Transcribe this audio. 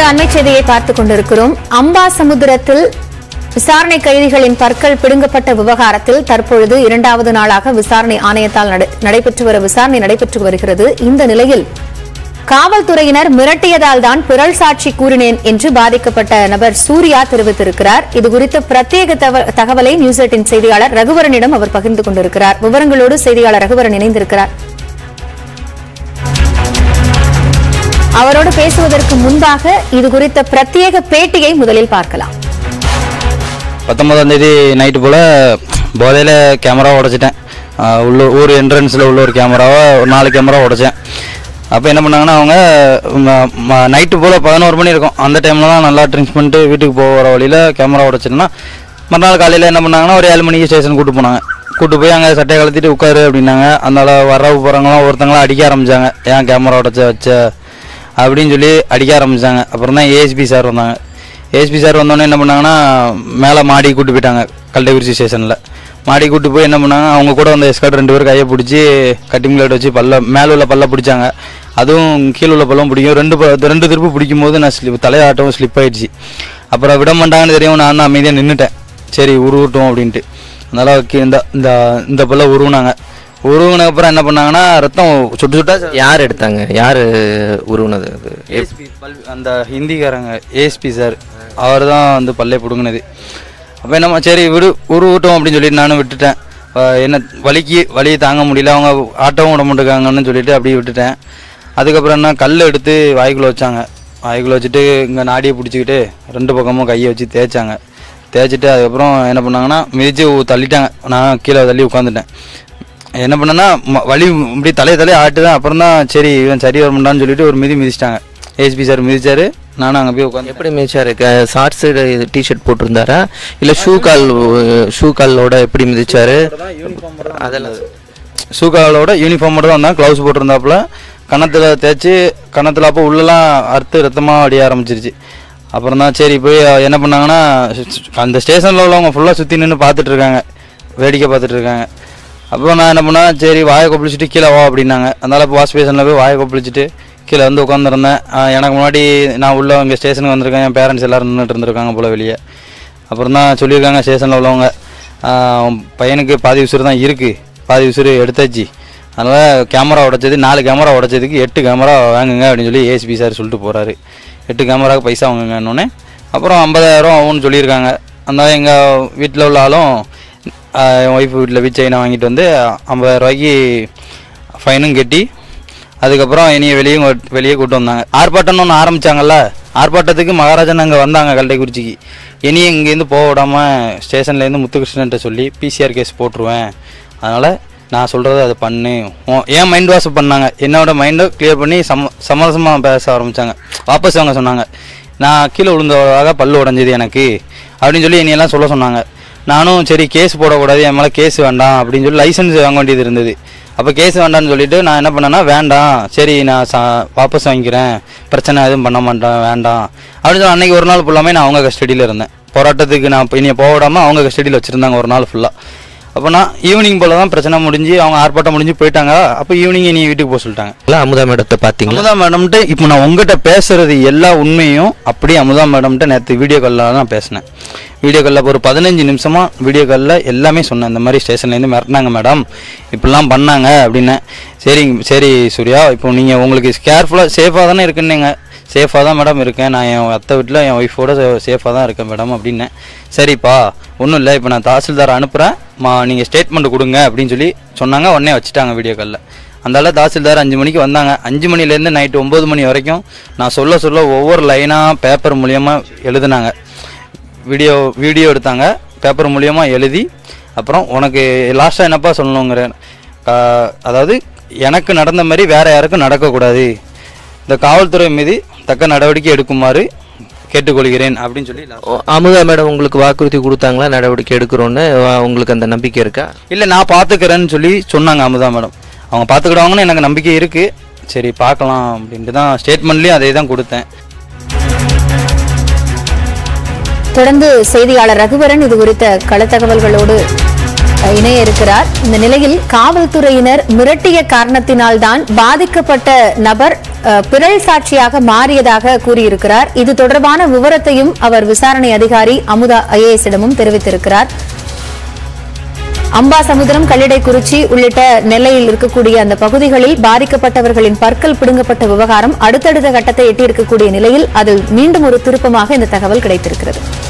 அண்மை செய்தியை பார்த்துக் கொண்டிருக்கிறோம் அம்பாசமுத்திரத்தில் விசாரணை கைதிகளின் பற்கள் பிடுங்கப்பட்ட விவகாரத்தில் தற்பொழுது இரண்டாவது நாளாக விசாரணை ஆணையத்தால் நட- நடைபெற்று வர விசாரணை நடைபெற்று வருகிறது இந்த நிலையில் காவல்துறையினர் மிரட்டியதால் தான் பிறல் சாட்சி கூறினேன் என்று பாதிக்கப்பட்ட நபர் சூர்யா தெரிவித்திருக்கிறார் இதுகுறித்த பிரத்யேக தவ- தகவலை நியூஸ் எயிட்டின் செய்தியாளர் ரகுவரனிடம் அவர் பகிர்ந்து கொண்டிருக்கிறார் விவரங்களோடு செய்தியாளர் ரகுவரன் இணைந்திருக்கிறார் அவரோடு பேசுவதற்கு முன்பாக இது குறித்த பிரத்யேக பேட்டியை முதலில் பார்க்கலாம் பத்தொன்பதாம் தேதி நைட்டு போல் போதையில் கேமரா உடச்சிட்டேன் உள்ள ஊர் என்ட்ரன்ஸில் உள்ள ஒரு கேமராவை ஒரு நாலு கேமரா உடைச்சேன் அப்போ என்ன பண்ணாங்கன்னா அவங்க நைட்டு போல் பதினோரு மணி இருக்கும் அந்த டைமில் தான் நல்லா ட்ரிங்க்ஸ் பண்ணிட்டு வீட்டுக்கு போகிற வழியில் கேமரா உடைச்சிட்டேன்னா மறுநாள் காலையில் என்ன பண்ணாங்கன்னா ஒரு ஏழு மணிக்கு ஸ்டேஷன் கூட்டு போனாங்க கூட்டு போய் அங்கே சட்டையை கழட்டிட்டு உட்காரு அப்படின்னாங்க அதனால வரவு போகிறவங்களாம் ஒருத்தங்களாம் அடிக்க ஆரம்பிச்சாங்க ஏன் கேமரா உடைச்ச வச்ச அப்படின்னு சொல்லி அடிக்க ஆரம்பிச்சாங்க அப்புறம் தான் ஏஎஸ்பி சார் வந்தாங்க ஏஎஸ்பி சார் வந்தோடனே என்ன பண்ணாங்கன்னா மேலே மாடி கூட்டு போயிட்டாங்க கல்டகுறிச்சி ஸ்டேஷனில் மாடி கூட்டு போய் என்ன பண்ணாங்க அவங்க கூட வந்த எஸ்கார்ட் ரெண்டு பேரும் கையை பிடிச்சி கட்டிங் பிளேட் வச்சு பல்ல மேலே உள்ள பல்ல பிடிச்சாங்க அதுவும் கீழே உள்ள பல்லம் பிடிக்கும் ரெண்டு ப- ரெண்டு திருப்பு பிடிக்கும் போது நான் ஸ்லிப் தலையாட்டவும் ஸ்லிப் ஆயிடுச்சு அப்புறம் விட மாட்டாங்கன்னு தெரியும் நான் தான் அமைதியாக நின்றுட்டேன் சரி உருவட்டும் அப்படின்ட்டு அதனால கீ- இந்த இந்த இந்த பல்ல உருவுனாங்க உருவுன அப்புறம் என்ன பண்ணாங்கன்னா ரத்தம் சுட்டு சுட்டா யார் எடுத்தாங்க யார் உருவுனது அது ஏஎஸ்பி அந்த ஹிந்திக்காரங்க ஏஎஸ்பி சார் அவர் தான் வந்து பல்லே பிடுங்கினது அப்போ என்னம்மா சரி விடு உருவட்டும் அப்படின்னு சொல்லிட்டு நானும் விட்டுட்டேன் அஹ் என்ன வலிக்கு வலியை தாங்க முடியல அவங்க ஆட்டவும் விட மாட்டேங்காங்கன்னு சொல்லிட்டு அப்படியே விட்டுட்டேன் அதுக்கப்புறம் என்ன கல் எடுத்து வாய்க்குள்ள வச்சாங்க வாய்க்குள்ள வச்சுட்டு இங்கே நாடியை பிடிச்சிக்கிட்டு ரெண்டு பக்கமும் கையை வச்சு தேய்ச்சாங்க தேய்ச்சிட்டு அதுக்கப்புறம் என்ன பண்ணாங்கன்னா மிதிச்சு தள்ளிட்டாங்க நான் கீழே தள்ளி உட்காந்துட்டேன் என்ன பண்ணேன்னா ம- வலி இப்படி தலையை தலையை ஆட்டுதான் அப்புறம் தான் சரி இவன் சரி வர மாட்டான்னு சொல்லிட்டு ஒரு மிதி மிதிச்சிட்டாங்க ஏஎஸ்பி சார் மிதிச்சாரு நானும் அங்கே போய் உட்காந்து எப்படி மிதிச்சாரு ஷார்ட்ஸ் டிஷர்ட் போட்டிருந்தாரா இல்ல ஷூ கால் ஷூ காலோட எப்படி மிதிச்சாரு அதெல்லாம் ஷூக்காலோட யூனிஃபார்மோட தான் வந்தான் க்ளவுஸ் போட்டிருந்தாப்புல கன்னத்தில் தேய்ச்சி கன்னத்தில் அப்போ உள்ளலாம் அறுத்து ரத்தமாக அடிய ஆரம்பிச்சிருச்சு அப்புறம் தான் சரி போய் என்ன பண்ணாங்கன்னா அந்த ஸ்டேஷனில் உள்ளவங்க ஃபுல்லாக சுற்றி நின்று பார்த்துட்டு இருக்காங்க வேடிக்கை பார்த்துட்டு இருக்காங்க அப்போ நான் என்ன பண்ணேன் சரி வாயை கொப்பளிச்சுட்டு கீழே வா அப்படின்னாங்க அதனால இப்போ வாஷ் பேஷனில் போய் வாயை கொப்பளிச்சுட்டு கீழே வந்து உட்காந்துருந்தேன் எனக்கு முன்னாடி நான் உள்ள இங்கே ஸ்டேஷனுக்கு வந்திருக்கேன் என் பேரண்ட்ஸ் எல்லாரும் நின்றுட்டு இருந்திருக்காங்க போல வெளியே அப்புறம் தான் சொல்லியிருக்காங்க ஸ்டேஷனில் உள்ளவங்க ஆஹ் உன் பையனுக்கு பாதி உசுறு தான் இருக்குது பாதி உசுறு எடுத்தாச்சு அதனால் கேமரா உடைச்சது நாலு கேமரா உடைச்சதுக்கு எட்டு கேமரா வாங்குங்க அப்படின்னு சொல்லி ஏஎஸ்பி சார் சொல்லிட்டு போகிறாரு எட்டு கேமராவுக்கு பைசா வாங்குங்கன்னொன்னே அப்புறம் ஐம்பதாயிரம் ஆகும்னு சொல்லியிருக்காங்க அந்த எங்கள் வீட்டில் உள்ள ஆளும் ஆஹ் என் ஒய்ஃப் வீட்டில் வீட் செயினை வாங்கிட்டு வந்து ஐம்பதாயிரம் ரூபாய்க்கு ஃபைனும் கட்டி அதுக்கப்புறம் இனிய வெளியே கொ- வெளியே கூட்டு வந்தாங்க ஆர்ப்பாட்டம்னு ஒன்று ஆரம்பிச்சாங்கல்ல ஆர்ப்பாட்டத்துக்கு மகாராஜன் அங்கே வந்தாங்க கல்டைக்குறிச்சிக்கு இனி இங்கேருந்து போக விடாம ஸ்டேஷன்லேருந்து முத்துகிருஷ்ணன்ட்ட சொல்லி பிசிஆர் கேஸ் போட்டுருவேன் அதனால் நான் சொல்கிறத அதை பண்ணு உன் ஏன் மைண்ட் வாஷ் பண்ணாங்க என்னோட மைண்டை கிளியர் பண்ணி சம சமரசமாக பேச ஆரம்பித்தாங்க வாபஸ் அவங்க சொன்னாங்க நான் கீழே விழுந்ததாக பல்லு உடஞ்சது எனக்கு அப்படின்னு சொல்லி என்னையெல்லாம் சொல்ல சொன்னாங்க நானும் சரி கேஸ் போடக்கூடாது என் மேலே கேஸ் வேண்டாம் அப்படின்னு சொல்லி லைசன்ஸ் வாங்க வேண்டியது இருந்தது அப்போ கேஸ் வேண்டாம்னு சொல்லிட்டு நான் என்ன பண்ணேன்னா வேண்டாம் சரி நான் சா வாபஸ் வாங்கிக்கிறேன் பிரச்சனை எதுவும் பண்ண மாட்டேன் வேண்டாம் அப்படின்னு சொல்லி அன்னைக்கு ஒரு நாள் ஃபுல்லாமே நான் அவங்க கஸ்டடியில் இருந்தேன் போராட்டத்துக்கு நான் இனிய போக விடாம அவங்க கஸ்டடியில் வச்சுருந்தாங்க ஒரு நாள் ஃபுல்லாக அப்போ நான் ஈவினிங் போல தான் பிரச்சனை முடிஞ்சு அவங்க ஆர்ப்பாட்டம் முடிஞ்சு போயிட்டாங்க அப்போ ஈவினிங் நீ வீட்டுக்கு போக சொல்லிட்டாங்க எல்லாம் அமுதா மேடத்தை பாத்தீங்களா அமுதா மேடம்கிட்ட இப்போ நான் உங்ககிட்ட பேசுறது எல்லா உண்மையும் அப்படியே அமுதா மேடம்கிட்ட நேற்று வீடியோ காலில் தான் பேசினேன் வீடியோ காலில் ஒரு பதினஞ்சு நிமிஷமா வீடியோ காலில் எல்லாமே சொன்னேன் இந்த மாதிரி ஸ்டேஷன்லேருந்து மிரட்டினாங்க மேடம் இப்படிலாம் பண்ணாங்க அப்படின்னேன் சரிங்க சரி சூர்யா இப்போ நீங்கள் உங்களுக்கு கேர்ஃபுல்லாக சேஃபாக தானே இருக்குன்னீங்க சேஃபாக தான் மேடம் இருக்கேன் நான் என் அத்தை வீட்டில் என் ஒய்ஃபோட சேஃபாக தான் இருக்கேன் மேடம் அப்படின்னேன் சரிப்பா ஒன்றும் இல்லை இப்போ நான் தாசில்தார் அனுப்புகிறேன் மா நீங்கள் ஸ்டேட்மெண்ட் கொடுங்க அப்படின்னு சொல்லி சொன்னாங்க உடனே வச்சுட்டாங்க வீடியோ காலில் அந்தால தாசில்தார் அஞ்சு மணிக்கு வந்தாங்க அஞ்சு மணிலேருந்து நைட்டு ஒம்பது மணி வரைக்கும் நான் சொல்ல சொல்ல ஒவ்வொரு லைனாக பேப்பர் மூலியமாக எழுதுனாங்க வீடியோ வீடியோ எடுத்தாங்க பேப்பர் மூலியமாக எழுதி அப்புறம் உனக்கு லாஸ்ட்டாக என்னப்பா சொல்லணுங்கிற கா- அதாவது எனக்கு நடந்த மாதிரி வேற யாருக்கும் நடக்கக்கூடாது இந்த காவல்துறை மீது தக்க நடவடிக்கை எடுக்குமாறு கேட்டுக்கொள்கிறேன் அப்படின்னு சொல்லி last- ஓ, அமுதா மேடம் உங்களுக்கு வாக்குறுதி கொடுத்தாங்களா நடவடிக்கை எடுக்கிறோன்னு அஹ், உங்களுக்கு அந்த நம்பிக்கை இருக்கா இல்லை நான் பார்த்துக்கிறேன்னு சொல்லி சொன்னாங்க அமுதா மேடம் அவங்க பார்த்துக்கிடுவாங்கன்னு எனக்கு நம்பிக்கை இருக்குது சரி பார்க்கலாம் அப்படின்ட்டு தான் ஸ்டேட்மெண்ட்லேயும் அதே தான் கொடுத்தேன் தொடர்ந்து செய்தியாளர் ரகுவரன் இது குறித்த கள தகவல்களோடு அஹ், இணைய இருக்கிறார் இந்த நிலையில் காவல்துறையினர் மிரட்டிய காரணத்தினால்தான் பாதிக்கப்பட்ட நபர் அஹ், பிறல் சாட்சியாக மாறியதாக கூறியிருக்கிறார் இது தொடர்பான விவரத்தையும் அவர் விசாரணை அதிகாரி அமுதா ஐஏஎஸிடமும் தெரிவித்திருக்கிறார் அம்பாசமுத்திரம் கல்லிடைக்குறிச்சி உள்ளிட்ட நெல்லையில் இருக்கக்கூடிய அந்த பகுதிகளில் பாதிக்கப்பட்டவர்களின் பற்கள் பிடுங்கப்பட்ட விவகாரம் அடுத்தடுத்த கட்டத்தை எட்டியிருக்கக்கூடிய நிலையில் அதில் மீண்டும் ஒரு திருப்பமாக இந்த தகவல் கிடைத்திருக்கிறது